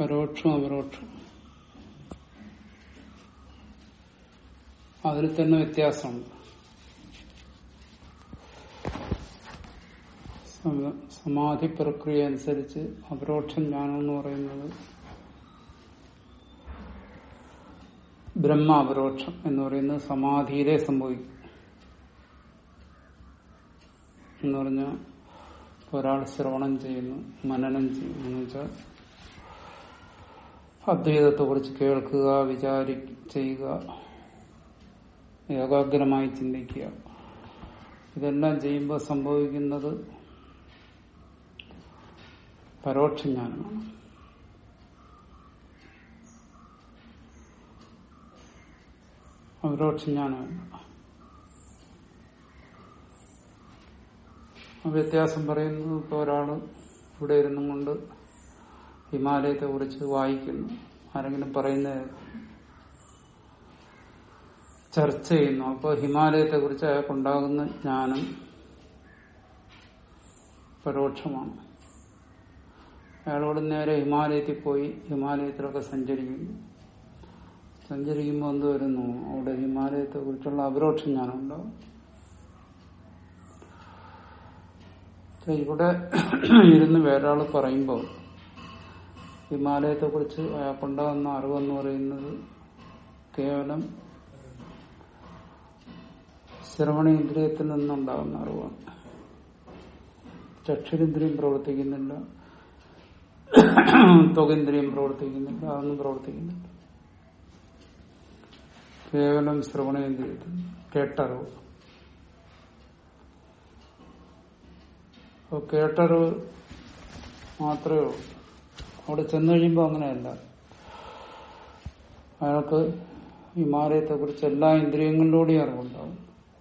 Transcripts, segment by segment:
പരോക്ഷം അപരോക്ഷം അതിൽ തന്നെ വ്യത്യാസമുണ്ട് സമ- സമാധി പ്രക്രിയ അനുസരിച്ച് അപരോക്ഷ ജ്ഞാനം എന്ന് പറയുന്നത് ബ്രഹ്മ അപരോക്ഷം എന്ന് പറയുന്നത് സമാധിയിലെ സംഭവിക്കും എന്ന് പറഞ്ഞാൽ ഒരാൾ ശ്രവണം ചെയ്യുന്നു മനനം ചെയ്യുന്നു എന്ന് വെച്ചാൽ അദ്വൈതത്തെ കുറിച്ച് കേൾക്കുക വിചാരി ചെയ്യുക ഏകാഗ്രമായി ചിന്തിക്കുക ഇതെല്ലാം ചെയ്യുമ്പോൾ സംഭവിക്കുന്നത് പരോക്ഷ ജ്ഞാനമാണ് അപരോക്ഷ ജ്ഞാനമല്ല ആ വ്യത്യാസം പറയുന്നത് ഇപ്പോൾ ഒരാൾ ഇവിടെ ഇരുന്നും കൊണ്ട് ഹിമാലയത്തെ കുറിച്ച് വായിക്കുന്നു ആരെങ്കിലും പറയുന്നത് ചർച്ച ചെയ്യുന്നു അപ്പോൾ ഹിമാലയത്തെ കുറിച്ച് അയാൾക്കുണ്ടാകുന്ന ജ്ഞാനം പരോക്ഷമാണ് അയാളോട് നേരെ ഹിമാലയത്തിൽ പോയി ഹിമാലയത്തിലൊക്കെ സഞ്ചരിക്കുന്നു സഞ്ചരിക്കുമ്പോൾ എന്ത് വരുന്നു അവിടെ ഹിമാലയത്തെ കുറിച്ചുള്ള അപരോക്ഷ ജ്ഞാനം ഉണ്ടാവും പക്ഷെ ഇവിടെ ഇരുന്ന് വേറൊരാൾ പറയുമ്പോൾ ഹിമാലയത്തെ കുറിച്ച് അയാൾക്കുണ്ടാകുന്ന അറിവെന്ന് പറയുന്നത് കേവലം ശ്രവണേന്ദ്രിയത്തിൽ നിന്നുണ്ടാകുന്ന അറിവാണ് ചക്ഷുരേന്ദ്രിയം പ്രവർത്തിക്കുന്നില്ല ത്വകേന്ദ്രിയം പ്രവർത്തിക്കുന്നില്ല അതൊന്നും പ്രവർത്തിക്കുന്നില്ല കേവലം ശ്രവണേന്ദ്രിയത്തിൽ കേട്ടറിവ് അപ്പോൾ കേട്ടറിവ് മാത്രമേ ഉള്ളൂ അവിടെ ചെന്നു കഴിയുമ്പോൾ അങ്ങനെയല്ല അയാൾക്ക് ഹിമാലയത്തെ കുറിച്ച് എല്ലാ ഇന്ദ്രിയങ്ങളിലൂടെയും അറിവുണ്ടാവും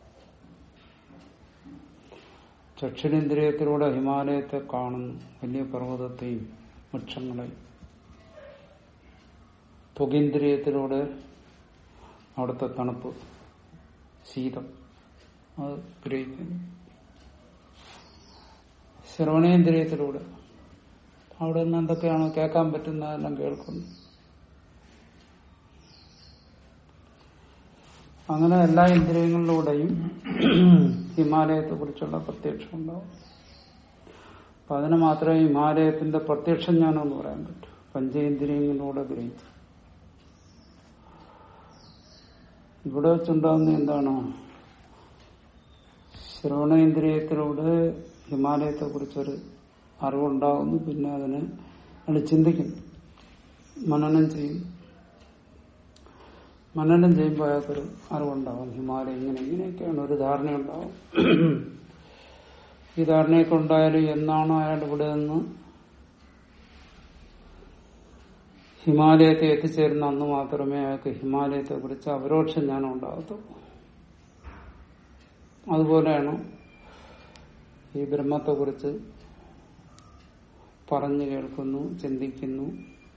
ചക്ഷുരേന്ദ്രിയത്തിലൂടെ ഹിമാലയത്തെ കാണുന്നു വലിയ പർവ്വതത്തെയും വൃക്ഷങ്ങളെയും പുകേന്ദ്രിയത്തിലൂടെ അവിടുത്തെ തണുപ്പ് ശീതം അത് ഗ്രഹിക്കുന്നു ശ്രവണേന്ദ്രിയത്തിലൂടെ അവിടെ നിന്ന് എന്തൊക്കെയാണോ കേൾക്കാൻ പറ്റുന്നതെല്ലാം കേൾക്കുന്നു അങ്ങനെ എല്ലാ ഇന്ദ്രിയങ്ങളിലൂടെയും ഹിമാലയത്തെ കുറിച്ചുള്ള പ്രത്യക്ഷം ഉണ്ടാവും അപ്പൊ അതിന് മാത്രമേ ഹിമാലയത്തിന്റെ പ്രത്യക്ഷ ജ്ഞാനം എന്ന് പറയാൻ പറ്റൂ പഞ്ചേന്ദ്രിയങ്ങളിലൂടെ ഗ്രഹിച്ചു ഇവിടെ വെച്ചുണ്ടാകുന്ന എന്താണ് ശ്രവണേന്ദ്രിയത്തിലൂടെ ഹിമാലയത്തെ കുറിച്ചൊരു അറിവുണ്ടാകുന്നു പിന്നെ അതിനെ അയാൾ ചിന്തിക്കുന്നു മനനം ചെയ്യും മനനം ചെയ്യുമ്പോൾ അയാൾക്കൊരു അറിവുണ്ടാകും ഹിമാലയം ഇങ്ങനെ ഇങ്ങനെയൊക്കെയാണ് ഒരു ധാരണയുണ്ടാവും ഈ ധാരണയൊക്കെ ഉണ്ടായാലും എന്നാണോ അയാൾ ഇവിടെ നിന്ന് ഹിമാലയത്തെ എത്തിച്ചേരുന്ന അന്ന് മാത്രമേ അയാൾക്ക് ഹിമാലയത്തെ കുറിച്ച് അപരോക്ഷ ജ്ഞാനം ഉണ്ടാകത്തുള്ളൂ അതുപോലെയാണ് ഈ ബ്രഹ്മത്തെ കുറിച്ച് പറഞ്ഞു കേൾക്കുന്നു ചിന്തിക്കുന്നു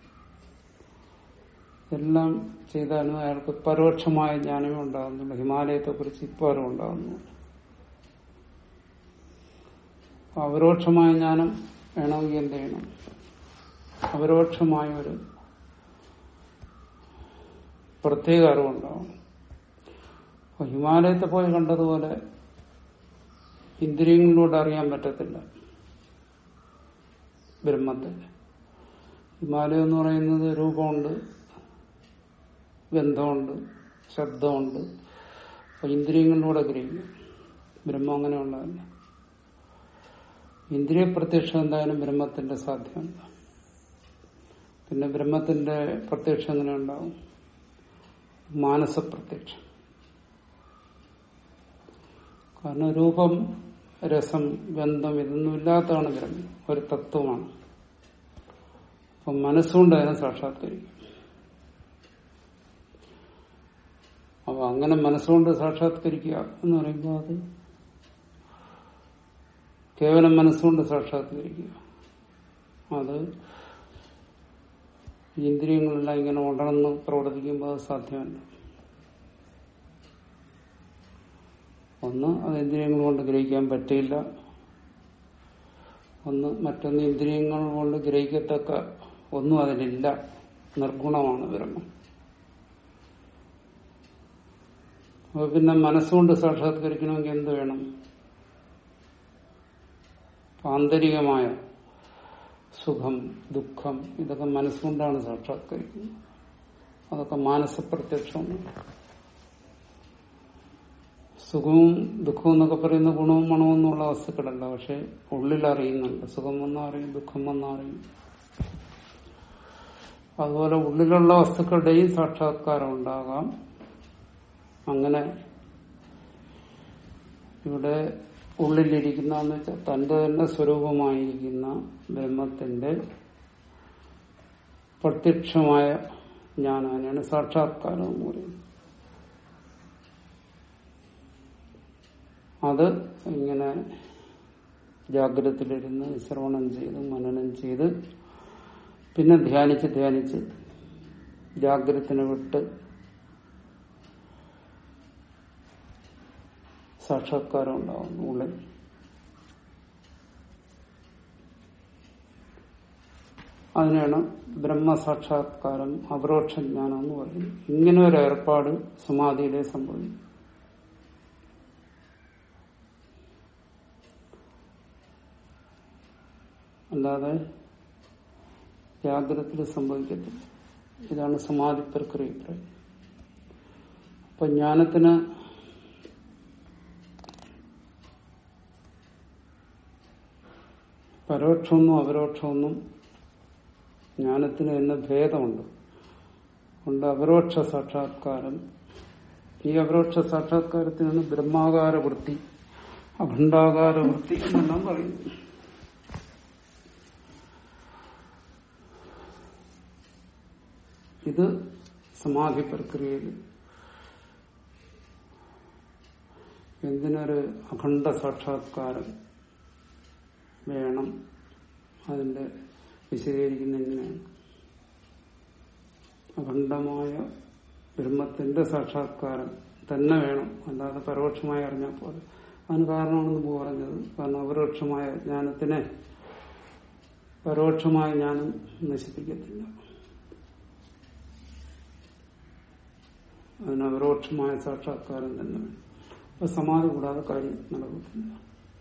എല്ലാം ചെയ്താലും അയാൾക്ക് പരോക്ഷമായ ജ്ഞാനമേ ഉണ്ടാകുന്നുള്ളൂ ഹിമാലയത്തെ കുറിച്ച് ഇപ്പോൾ അറിവുണ്ടാകുന്നു അപരോക്ഷമായ ജ്ഞാനം വേണമെങ്കിൽ എന്ത് ചെയ്യണം അപരോക്ഷമായ ഒരു പ്രത്യേക അറിവുണ്ടാവണം അപ്പൊ ഹിമാലയത്തെ പോയി കണ്ടതുപോലെ ഇന്ദ്രിയങ്ങളിലൂടെ അറിയാൻ പറ്റത്തില്ല ബ്രഹ്മത്തെ ഹിമാലയം എന്ന് പറയുന്നത് രൂപമുണ്ട് ഗന്ധമുണ്ട് ശബ്ദമുണ്ട് അപ്പൊ ഇന്ദ്രിയങ്ങളിലൂടെ ഗ്രഹിക്കും ബ്രഹ്മം അങ്ങനെയുള്ളതല്ല ഇന്ദ്രിയ പ്രത്യക്ഷം എന്തായാലും ബ്രഹ്മത്തിന്റെ സാധ്യമല്ല പിന്നെ ബ്രഹ്മത്തിന്റെ പ്രത്യക്ഷം എങ്ങനെ ഉണ്ടാവും മാനസപ്രത്യക്ഷം കാരണം രൂപം രസം ഗന്ധം ഇതൊന്നും ഇല്ലാത്തതാണ് ബ്രഹ്മം ഒരു തത്വമാണ് അപ്പം മനസ്സുകൊണ്ട് അതിനെ സാക്ഷാത്കരിക്കും അപ്പൊ അങ്ങനെ മനസ്സുകൊണ്ട് സാക്ഷാത്കരിക്കുക എന്ന് പറയുമ്പോൾ അത് കേവലം മനസ്സുകൊണ്ട് സാക്ഷാത്കരിക്കുക അത് ഇന്ദ്രിയങ്ങളെല്ലാം ഇങ്ങനെ ഉടർന്ന് പ്രവർത്തിക്കുമ്പോൾ അത് സാധ്യമല്ല ഒന്ന് അത് ഇന്ദ്രിയങ്ങൾ കൊണ്ട് ഗ്രഹിക്കാൻ പറ്റില്ല ഒന്ന് മറ്റൊന്ന് ഇന്ദ്രിയങ്ങൾ കൊണ്ട് ഗ്രഹിക്കത്തക്ക ഒന്നും അതിലില്ല നിർഗുണമാണ് ബ്രഹ്മം അപ്പൊ പിന്നെ മനസ്സുകൊണ്ട് സാക്ഷാത്കരിക്കണമെങ്കിൽ എന്ത് വേണം ആന്തരികമായ സുഖം ദുഃഖം ഇതൊക്കെ മനസ്സുകൊണ്ടാണ് സാക്ഷാത്കരിക്കുന്നത് അതൊക്കെ മാനസപ്രത്യക്ഷമാണ് സുഖവും ദുഃഖവും എന്നൊക്കെ പറയുന്ന ഗുണവും മണവും എന്നുള്ള വസ്തുക്കളല്ല പക്ഷെ ഉള്ളിൽ അറിയുന്നുണ്ട് സുഖം വന്നാൽ അറിയും ദുഃഖം വന്നാൽ അറിയും അതുപോലെ ഉള്ളിലുള്ള വസ്തുക്കളുടെയും സാക്ഷാത്കാരം ഉണ്ടാകാം അങ്ങനെ ഇവിടെ ഉള്ളിലിരിക്കുന്ന എന്ന് വെച്ചാൽ തന്റെ തന്നെ സ്വരൂപമായിരിക്കുന്ന ബ്രഹ്മത്തിന്റെ പ്രത്യക്ഷമായ ജ്ഞാനം അതിനാണ് സാക്ഷാത്കാരം എന്ന് പറയുന്നത് അത് ഇങ്ങനെ ജാഗ്രതത്തിലിരുന്ന് ശ്രവണം ചെയ്ത് മനനം ചെയ്ത് പിന്നെ ധ്യാനിച്ച് ധ്യാനിച്ച് ജാഗ്രതത്തിനെ വിട്ട് സാക്ഷാത്കാരം ഉണ്ടാവുന്നു ഉള്ളിൽ അതിനാണ് ബ്രഹ്മസാക്ഷാത്കാരം അപരോക്ഷ ജ്ഞാനം എന്ന് പറയുന്നത് ഇങ്ങനെ ഒരു ഏർപ്പാട് സമാധിയിലെ സംഭവിക്കും അല്ലാതെ ജാഗ്രതത്തിൽ സംഭവിക്കത്തില്ല ഇതാണ് സമാധി പ്രക്രിയ പറയുന്നത് അപ്പൊ ജ്ഞാനത്തിന് പരോക്ഷമൊന്നും അപരോക്ഷമൊന്നും ജ്ഞാനത്തിന് തന്നെ ഭേദമുണ്ട് ഉണ്ട് അപരോക്ഷ സാക്ഷാത്കാരം ഈ അപരോക്ഷ സാക്ഷാത്കാരത്തിനാണ് ബ്രഹ്മാകാര വൃത്തി അഖണ്ഡാകാര വൃത്തി എന്നെല്ലാം പറയുന്നു ഇത് സമാധി പ്രക്രിയയിൽ എന്തിനൊരു അഖണ്ഡ സാക്ഷാത്കാരം വേണം അതിന്റെ വിശദീകരിക്കുന്ന എങ്ങനെയാണ് അഖണ്ഡമായ ബ്രഹ്മത്തിന്റെ സാക്ഷാത്കാരം തന്നെ വേണം അല്ലാതെ പരോക്ഷമായി അറിഞ്ഞാൽ പോലെ അതിന് കാരണമാണ് മുമ്പ് പറഞ്ഞത് കാരണം അപരോക്ഷമായ ജ്ഞാനത്തിനെ പരോക്ഷമായ ജ്ഞാനം നശിപ്പിക്കത്തില്ല അതിന് അപരോക്ഷമായ സാക്ഷാത്കാരം തന്നെ വേണം അപ്പൊ സമാധി കൂടാതെ കാര്യം നടക്കത്തില്ല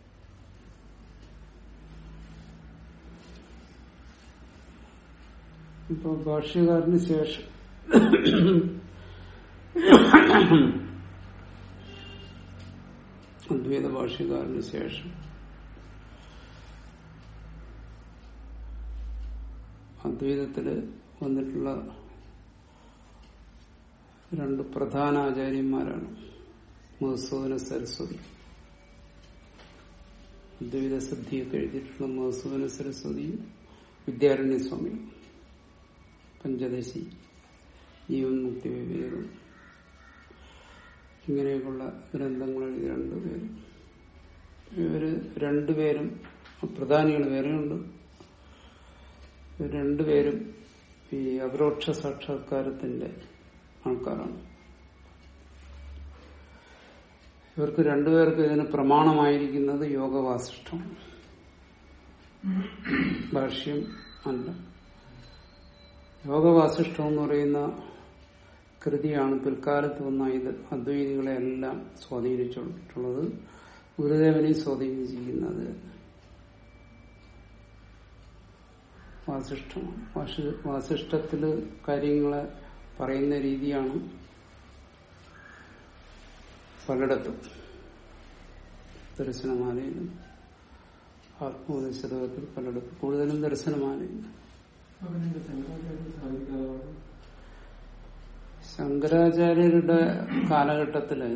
ഇപ്പൊ ഭാഷ്യകാരന് ശേഷം അദ്വൈത ഭാഷ്യകാരന് ശേഷം അദ്വൈതത്തില് വന്നിട്ടുള്ള രണ്ട് പ്രധാന ആചാര്യന്മാരാണ് മധുസൂദന സരസ്വതി അദ്വൈത സിദ്ധിയൊക്കെ എഴുതിയിട്ടുള്ള മധുസൂദന സരസ്വതിയും വിദ്യാരണ്യസ്വാമിയും പഞ്ചദശി ജീവൻ മുക്തി വിവേകം ഇങ്ങനെയൊക്കെയുള്ള ഗ്രന്ഥങ്ങൾ എഴുതിയ രണ്ടുപേരും ഇവര് രണ്ടുപേരും പ്രധാനികൾ വേറെയുണ്ട് ഇവർ രണ്ടുപേരും ഈ അപരോക്ഷ സാക്ഷാത്കാരത്തിന്റെ ആൾക്കാരാണ് ഇവർക്ക് രണ്ടുപേർക്ക് ഇതിന് പ്രമാണമായിരിക്കുന്നത് യോഗവാസിഷ്ടമാണ് ഭാഷ്യം അല്ല യോഗവാസിഷ്ടം എന്ന് പറയുന്ന കൃതിയാണ് പിൽക്കാലത്ത് വന്ന ഇത് അദ്വൈതികളെ എല്ലാം സ്വാധീനിച്ചിട്ടുള്ളത് ഗുരുദേവനെ സ്വാധീനിച്ചിരിക്കുന്നത് വാസിഷ്ടമാണ് വാസി വാസിഷ്ടത്തില് കാര്യങ്ങളെ പറയുന്ന രീതിയാണ് പലയിടത്തും ദർശനമാലയിലും ആത്മോപദേശത്തിൽ പലയിടത്തും കൂടുതലും ദർശനമാലയിലും ശങ്കരാചാര്യരുടെ കാലഘട്ടത്തില്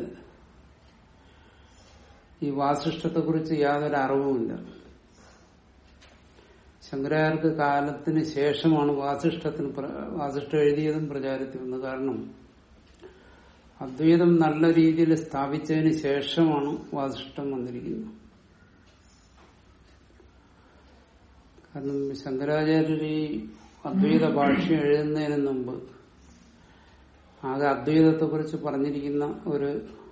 ഈ വാസിഷ്ടത്തെ കുറിച്ച് യാതൊരു അറിവുമില്ല ശങ്കരാചാര്യർക്ക് കാലത്തിന് ശേഷമാണ് വാസിഷ്ടത്തിന് വാസിഷ്ടം എഴുതിയതും പ്രചാരത്തിൽ വന്നത് കാരണം അദ്വൈതം നല്ല രീതിയിൽ സ്ഥാപിച്ചതിന് ശേഷമാണ് വാസിഷ്ടം വന്നിരിക്കുന്നത് കാരണം ശങ്കരാചാര്യർ ഈ അദ്വൈത ഭാഷ്യം എഴുതുന്നതിന് മുമ്പ് ആകെ അദ്വൈതത്തെ കുറിച്ച് പറഞ്ഞിരിക്കുന്ന ഒരു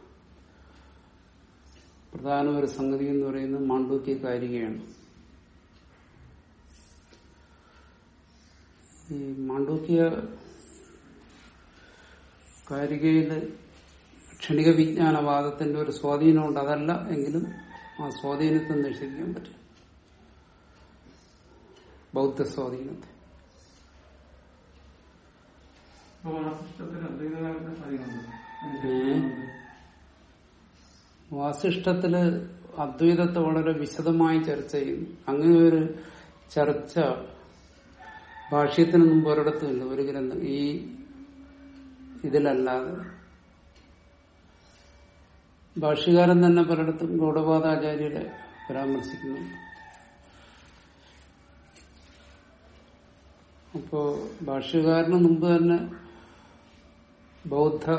പ്രധാന ഒരു സംഗതി എന്ന് പറയുന്നത് മാണ്ഡൂക്യ കാരികയാണ് ഈ മാണ്ഡൂക്യ കാരികയില് ക്ഷണിക വിജ്ഞാനവാദത്തിന്റെ ഒരു സ്വാധീനമുണ്ട് അതല്ല എങ്കിലും ആ സ്വാധീനത്തെ നിഷേധിക്കാൻ പറ്റും ബൗദ്ധ സ്വാധീനത്തെ അപ്പൊ വാസിഷ്ടത്തിന് അദ്വൈതകാരന്റെ സ്വാധീനമുണ്ട് ഉം. വാസിഷ്ടത്തില് അദ്വൈതത്തെ വളരെ വിശദമായി ചർച്ച ചെയ്യുന്നു അങ്ങനെ ഒരു ചർച്ച ഭാഷ്യത്തിന് മുമ്പ് ഒരിടത്തുമില്ല ഒരു ഗ്രന്ഥം ഈ ഇതിലല്ലാതെ ഭാഷ്യകാരൻ തന്നെ പലയിടത്തും ഗൗഡപാദാചാര്യരെ പരാമർശിക്കുന്നു അപ്പോ ഭാഷ്യകാരന് മുമ്പ് തന്നെ ബൗദ്ധ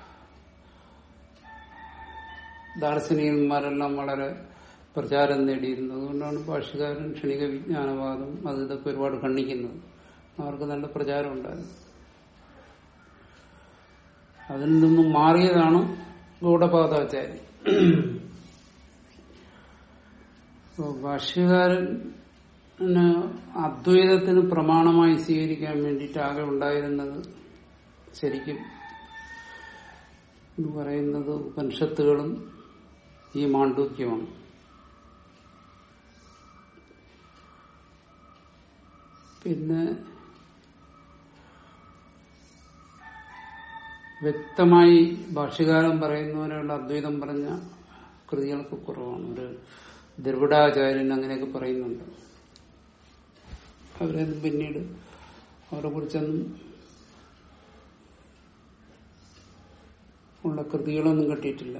ദാർശനികന്മാരെല്ലാം വളരെ പ്രചാരം നേടിയിരുന്നത് അതുകൊണ്ടാണ് ഭാഷകാരൻ ക്ഷണിക വിജ്ഞാനവാദം അത് ഇതൊക്കെ ഒരുപാട് ഖണ്ഡിക്കുന്നത് അവർക്ക് നല്ല പ്രചാരം ഉണ്ടായിരുന്നു അതിൽ നിന്നും മാറിയതാണ് ഗൗഡപാദാചാര്യ ഭാഷ്യകാരന് അദ്വൈതത്തിന് പ്രമാണമായി സ്വീകരിക്കാൻ വേണ്ടിയിട്ട് ആകെ ഉണ്ടായിരുന്നത് ശരിക്കും എന്ന് പറയുന്നത് ഉപനിഷത്തുകളും ഈ മാണ്ഡൂക്യമാണ് പിന്നെ വ്യക്തമായി ഭാഷ്യകാലം പറയുന്നവരെയുള്ള അദ്വൈതം പറഞ്ഞ കൃതികൾക്ക് കുറവാണ് ഒരു ദ്രവിഡാചാര്യൻ അങ്ങനെയൊക്കെ പറയുന്നുണ്ട് അവരൊന്നും പിന്നീട് അവരെ കുറിച്ചൊന്നും ഉള്ള കൃതികളൊന്നും കിട്ടിയിട്ടില്ല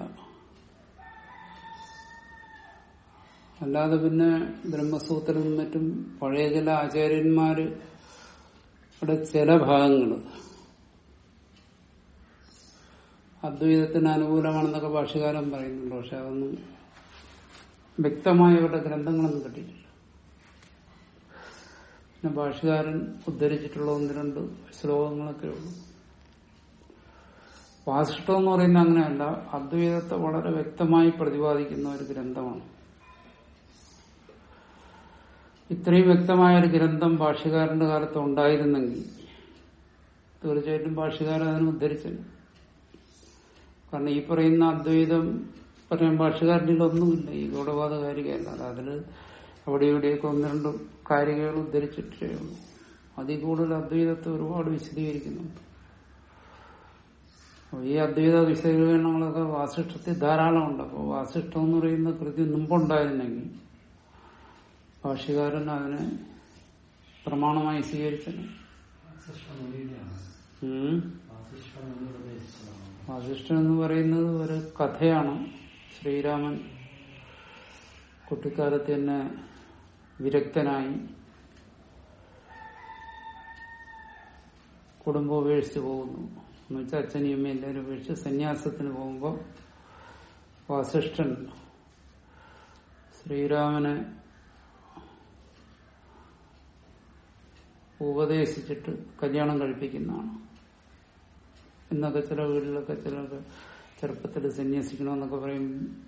അല്ലാതെ പിന്നെ ബ്രഹ്മസൂത്രവും മറ്റും പഴയ ചില ആചാര്യന്മാര് ടെ ചില ഭാഗങ്ങൾ അദ്വൈതത്തിന് അനുകൂലമാണെന്നൊക്കെ ഭാഷകാലം പറയുന്നുണ്ട് പക്ഷെ അതൊന്നും വ്യക്തമായ അവരുടെ ഗ്രന്ഥങ്ങളൊന്നും കിട്ടിയിട്ടില്ല പിന്നെ ഭാഷകാരൻ ഉദ്ധരിച്ചിട്ടുള്ള ഒന്ന് രണ്ട് ശ്ലോകങ്ങളൊക്കെ ഉള്ളൂ വാസിഷ്ടം എന്ന് പറയുന്നത് അങ്ങനെയല്ല അദ്വൈതത്തെ വളരെ വ്യക്തമായി പ്രതിപാദിക്കുന്ന ഒരു ഗ്രന്ഥമാണ് ഇത്രയും വ്യക്തമായ ഒരു ഗ്രന്ഥം ഭാഷ്യകാരന്റെ കാലത്ത് ഉണ്ടായിരുന്നെങ്കിൽ തീർച്ചയായിട്ടും ഭാഷ്യകാരൻ അതിനെ ഉദ്ധരിച്ചില്ല കാരണം ഈ പറയുന്ന അദ്വൈതം പറയാൻ ഭാഷകാരനിൽ ഒന്നുമില്ല ഈ ഗൗഡവാദ കാരികയല്ല അതിൽ അവിടെ ഇവിടെയൊക്കെ ഒന്ന് രണ്ട് കാരികകൾ ഉദ്ധരിച്ചിട്ടേ ഉള്ളൂ അതിൽ കൂടുതൽ അദ്വൈതത്തെ ഒരുപാട് വിശദീകരിക്കുന്നുണ്ട് അപ്പൊ ഈ അദ്വൈത വിശദീകരണങ്ങളൊക്കെ വാസിഷ്ടത്തിൽ ധാരാളമുണ്ട് അപ്പോൾ വാസിഷ്ടം എന്ന് പറയുന്ന കൃതി മുമ്പുണ്ടായിരുന്നെങ്കിൽ ഭാഷ്യകാരൻ അതിനെ പ്രമാണമായി സ്വീകരിച്ചത് ഉം. വാസിഷ്ഠൻ എന്ന് പറയുന്നത് ഒരു കഥയാണ് ശ്രീരാമൻ കുട്ടിക്കാലത്ത് തന്നെ വിരക്തനായി കുടുംബം ഉപേക്ഷിച്ച് പോകുന്നു എന്ന് വെച്ചാൽ അച്ഛനെയും അമ്മയും എല്ലാവരും ഉപേക്ഷിച്ച് സന്യാസത്തിന് പോകുമ്പോൾ വാസിഷ്ഠൻ ശ്രീരാമനെ ഉപദേശിച്ചിട്ട് കല്യാണം കഴിപ്പിക്കുന്നതാണ് ഇന്നൊക്കെ ചില വീട്ടിലൊക്കെ ചിലർക്ക് ചെറുപ്പത്തിൽ സന്യസിക്കണമെന്നൊക്കെ പറയും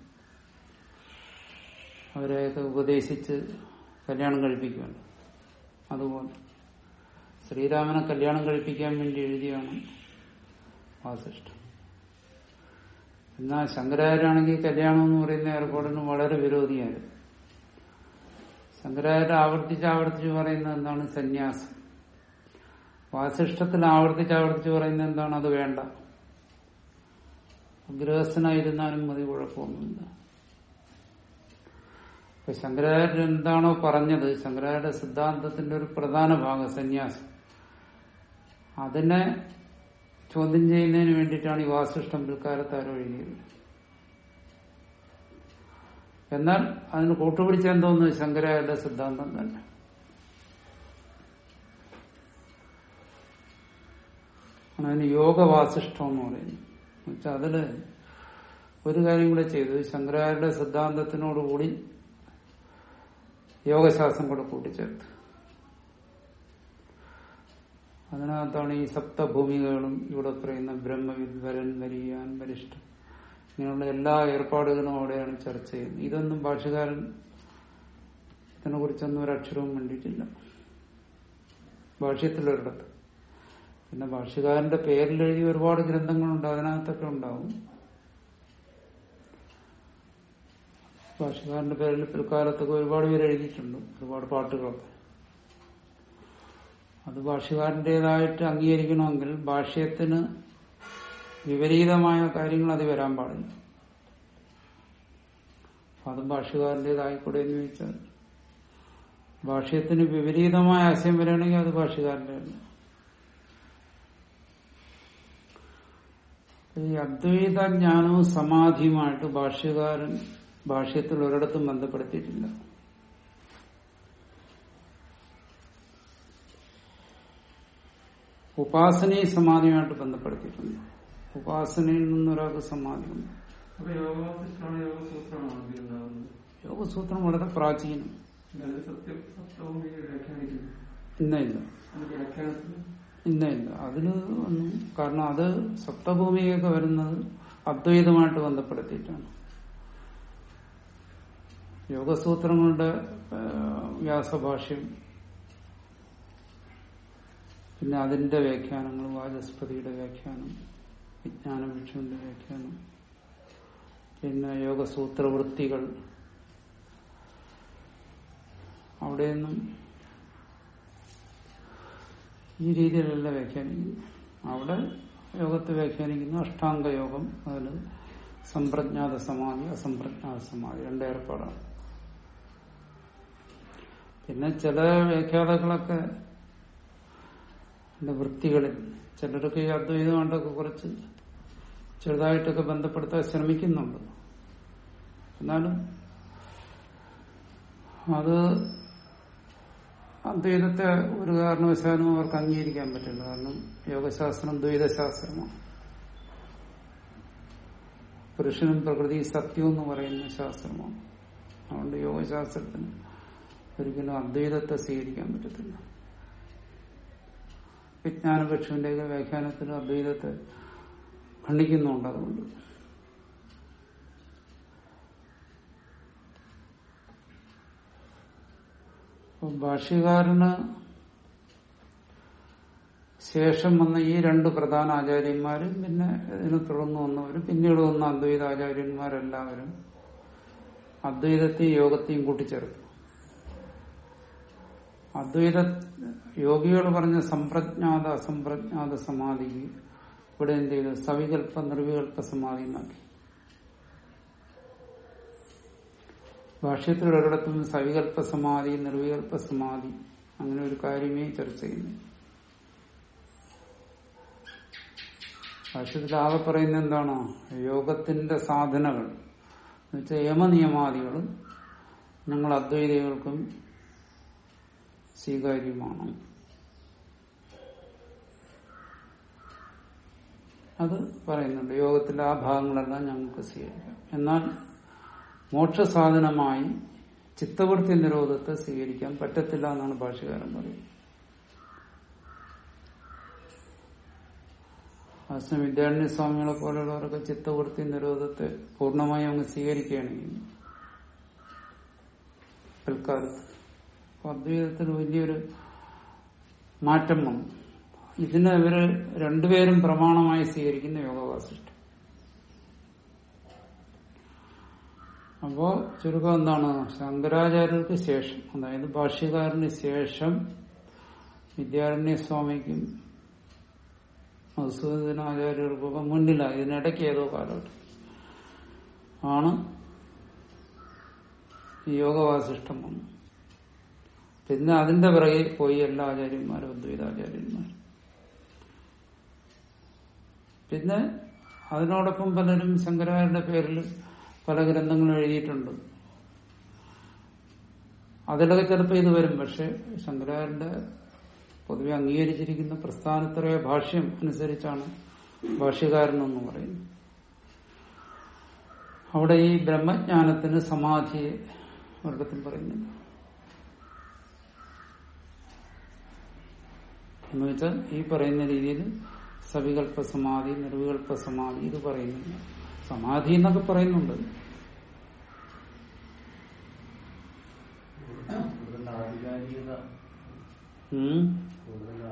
അവരെയൊക്കെ ഉപദേശിച്ച് കല്യാണം കഴിപ്പിക്കുകയാണ് അതുപോലെ ശ്രീരാമനെ കല്യാണം കഴിപ്പിക്കാൻ വേണ്ടി എഴുതിയാണ് വാസിഷ്ടം എന്നാൽ ശങ്കരാചാര്യാണെങ്കിൽ കല്യാണം എന്ന് പറയുന്ന ഏർപ്പാടിന് വളരെ വിരോധിയായിരുന്നു ശങ്കരാചാര്യ ആവർത്തിച്ച് ആവർത്തിച്ച് പറയുന്നത് എന്താണ് സന്യാസം വാസിഷ്ടത്തിൽ ആവർത്തിച്ച് ആവർത്തിച്ച് പറയുന്നത് എന്താണ് അത് വേണ്ട ഗൃഹസ്ഥനായിരുന്നാലും മതി കുഴപ്പമൊന്നുമില്ല ഇപ്പൊ ശങ്കരാചാര്യർ എന്താണോ പറഞ്ഞത് ശങ്കരാചാര്യ സിദ്ധാന്തത്തിന്റെ ഒരു പ്രധാന ഭാഗം സന്യാസം അതിനെ ചോദ്യം ചെയ്യുന്നതിന് വേണ്ടിയിട്ടാണ് ഈ വാസിഷ്ടം പിൽക്കാലത്ത് ആരോ എഴുതിയത് എന്നാൽ അതിന് കൂട്ടുപിടിച്ച എന്തോന്ന് ശങ്കരാചാര്യ സിദ്ധാന്തം തന്നെ അതിന് യോഗവാസിഷ്ടം എന്ന് പറയുന്നു എന്നുവെച്ചാൽ അതില് ഒരു കാര്യം കൂടെ ചെയ്തു ശങ്കരാചാര്യ സിദ്ധാന്തത്തിനോടുകൂടി യോഗശാസ്ത്രം കൂടെ കൂട്ടിച്ചേർത്ത് അതിനകത്താണ് ഈ സപ്തഭൂമികകളും ഇവിടെ പറയുന്ന ബ്രഹ്മവിദ് വരൻ വരിയാൻ വരിഷ്ഠം ഇങ്ങനെയുള്ള എല്ലാ ഏർപ്പാടുകളും അവിടെയാണ് ചർച്ച ചെയ്യുന്നത് ഇതൊന്നും ഭാഷകാരൻ ഇതിനെ കുറിച്ചൊന്നും ഒരക്ഷരവും വേണ്ടിയിട്ടില്ല ഭാഷ്യത്തിലൊരിടത്ത് പിന്നെ ഭാഷ്യകാരന്റെ പേരിൽ എഴുതിയ ഒരുപാട് ഗ്രന്ഥങ്ങളുണ്ട് അതിനകത്തൊക്കെ ഉണ്ടാവും ഭാഷകാരന്റെ പേരിൽ പിൽക്കാലത്തൊക്കെ ഒരുപാട് പേര് എഴുതിയിട്ടുണ്ട് ഒരുപാട് പാട്ടുകളൊക്കെ അത് ഭാഷകാരന്റേതായിട്ട് അംഗീകരിക്കണമെങ്കിൽ ഭാഷ്യത്തിന് വിപരീതമായ കാര്യങ്ങൾ അത് വരാൻ പാടില്ല അപ്പൊ അതും ഭാഷകാരന്റേതായിക്കൂടെ എന്ന് ചോദിച്ചാൽ ഭാഷ്യത്തിന് വിപരീതമായ ആശയം വരികയാണെങ്കിൽ അത് ഭാഷകാരന്റെ ഈ അദ്വൈത ജ്ഞാനവും സമാധിയുമായിട്ട് ഭാഷ്യകാരൻ ഭാഷ്യത്തിൽ ഒരിടത്തും ബന്ധപ്പെടുത്തിയിട്ടില്ല ഉപാസനയും സമാധിയുമായിട്ട് ബന്ധപ്പെടുത്തിയിട്ടുണ്ട് ഉപാസനയിൽ നിന്നൊരാൾക്ക് സമാധിയുണ്ട് അപ്പൊ യോഗവാസിഷ്ടാണ് യോഗസൂത്രമാണ് ആദ്യം ഉണ്ടാകുന്നത് യോഗസൂത്രം വളരെ പ്രാചീനം അതായത് സത്യം സത്യവും ഈ വ്യാഖ്യാനിക്കുന്നു ഇന്ന ഇല്ല അത് വ്യാഖ്യാനത്തിൽ ഇന്ന ഇല്ല അതിന് ഒന്നും കാരണം അത് സപ്തഭൂമിയൊക്കെ വരുന്നത് അദ്വൈതമായിട്ട് ബന്ധപ്പെടുത്തിയിട്ടാണ് യോഗസൂത്രങ്ങളുടെ ആ, വ്യാസഭാഷ്യം പിന്നെ അതിന്റെ വ്യാഖ്യാനങ്ങൾ വാചസ്പതിയുടെ വ്യാഖ്യാനം വിജ്ഞാന വിഷ്ണുവിന്റെ വ്യാഖ്യാനം പിന്നെ യോഗസൂത്രവൃത്തികൾ അവിടെയൊന്നും ഈ രീതിയിലല്ല വ്യാഖ്യാനിക്കുന്നു അവിടെ യോഗത്തെ വ്യാഖ്യാനിക്കുന്നു അഷ്ടാംഗ യോഗം അതിൽ സമ്പ്രജ്ഞാത സമാധി അസംപ്രജ്ഞാത സമാധി രണ്ട് ഏർപ്പാടാണ് പിന്നെ ചില വ്യാഖ്യാതാക്കളൊക്കെ അതിന്റെ വൃത്തികളിൽ ചിലരൊക്കെ ഈ അദ്വൈതമായിട്ടൊക്കെ കുറച്ച് ചെറുതായിട്ടൊക്കെ ബന്ധപ്പെടുത്താൻ ശ്രമിക്കുന്നുണ്ട് എന്നാലും അത് അദ്വൈതത്തെ ഒരു കാരണവശാലും അവർക്ക് അംഗീകരിക്കാൻ പറ്റില്ല കാരണം യോഗശാസ്ത്രം ദ്വൈതശാസ്ത്രമാണ് പുരുഷനും പ്രകൃതി സത്യം എന്ന് പറയുന്ന ശാസ്ത്രമാണ് അതുകൊണ്ട് യോഗശാസ്ത്രത്തിന് ഒരിക്കലും അദ്വൈതത്തെ സ്വീകരിക്കാൻ പറ്റത്തില്ല വിജ്ഞാനപക്ഷുവിന്റെയൊക്കെ വ്യാഖ്യാനത്തിൽ അദ്വൈതത്തെ ഖണ്ഡിക്കുന്നുണ്ട് അതുകൊണ്ട് അപ്പൊ ഭാഷ്യകാരന് ശേഷം വന്ന ഈ രണ്ട് പ്രധാന ആചാര്യന്മാരും പിന്നെ ഇതിനെ തുടർന്ന് വന്നവരും പിന്നീട് വന്ന അദ്വൈത ആചാര്യന്മാരെല്ലാവരും അദ്വൈതത്തെയും യോഗത്തെയും കൂട്ടിച്ചേർത്തു അദ്വൈത യോഗികൾ പറഞ്ഞ സമ്പ്രജ്ഞാത അസംപ്രജ്ഞാത സമാധിക്ക് ഇവിടെ എന്ത് ചെയ്തു സവികല്പ നിർവികല്പ സമാധി എന്നാക്കി ഭാഷ്യത്തിൽ ഒരിടത്തും സവികല്പ സമാധി നിർവികല്പ സമാധി അങ്ങനെ ഒരു കാര്യമേ ചർച്ച ചെയ്യുന്നു ഭാഷ്യത്തിൽ ആകെ പറയുന്നത് എന്താണോ യോഗത്തിന്റെ സാധനകൾ എന്നുവെച്ചാൽ യമനിയമാദികൾ ഞങ്ങൾ അദ്വൈതികൾക്കും സ്വീകാര്യമാണ് അത് പറയുന്നുണ്ട് യോഗത്തിന്റെ ആ ഭാഗങ്ങളെല്ലാം ഞങ്ങൾക്ക് സ്വീകരിക്കാം എന്നാൽ മോക്ഷസാധനമായി ചിത്തവൃത്തി നിരോധത്തെ സ്വീകരിക്കാൻ പറ്റത്തില്ല എന്നാണ് ഭാഷകാരൻ പറയുന്നത് അസം വിദ്യാരണ്യ സ്വാമികളെ പോലുള്ളവരൊക്കെ ചിത്തവൃത്തി നിരോധത്തെ പൂർണ്ണമായും അങ്ങ് സ്വീകരിക്കുകയാണെങ്കിൽ പിൽക്കാലത്ത് അപ്പൊ അദ്വൈതത്തിന് വലിയൊരു മാറ്റം വന്നു ഇതിനെ ഇവര് രണ്ടുപേരും പ്രമാണമായി സ്വീകരിക്കുന്ന യോഗവാസിഷ്ടം അപ്പോ ചുരുക്കം എന്താണ് ശങ്കരാചാര്യർക്ക് ശേഷം അതായത് ഭാഷ്യകാരന് ശേഷം വിദ്യാരണ്യ സ്വാമിക്കും മധുസൂദനാചാര്യർക്കൊക്കെ മുന്നിലായി ഇതിനിടയ്ക്ക് ഏതോ കാലഘട്ടം ആണ് ഈ യോഗവാസിഷ്ടം വന്നു പിന്നെ അതിന്റെ പിറകെ പോയി എല്ലാ ആചാര്യന്മാരും അദ്വൈതാചാര്യന്മാരും പിന്നെ അതിനോടൊപ്പം പലരും ശങ്കരാചാര്യന്റെ പേരിൽ പല ഗ്രന്ഥങ്ങളും എഴുതിയിട്ടുണ്ട് അതിലൊക്കെ ചിലപ്പോൾ ഇത് വരും പക്ഷെ ശങ്കരാചാര്യന്റെ പൊതുവെ അംഗീകരിച്ചിരിക്കുന്ന പ്രസ്ഥാനത്രയ ഭാഷ്യം അനുസരിച്ചാണ് ഭാഷ്യകാരനെന്ന് പറയുന്നത് അവിടെ ഈ ബ്രഹ്മജ്ഞാനത്തിന് സമാധിയെ ഒരിടത്തും പറയുന്നില്ല എന്ന് വെച്ചാൽ ഈ പറയുന്ന രീതിയിൽ സവികല്പ സമാധി നിർവികല്പ സമാധി ഇത് പറയുന്നില്ല സമാധി എന്നൊക്കെ പറയുന്നുണ്ട് കൂടുതൽ ആധികാരികത ഉം. കൂടുതൽ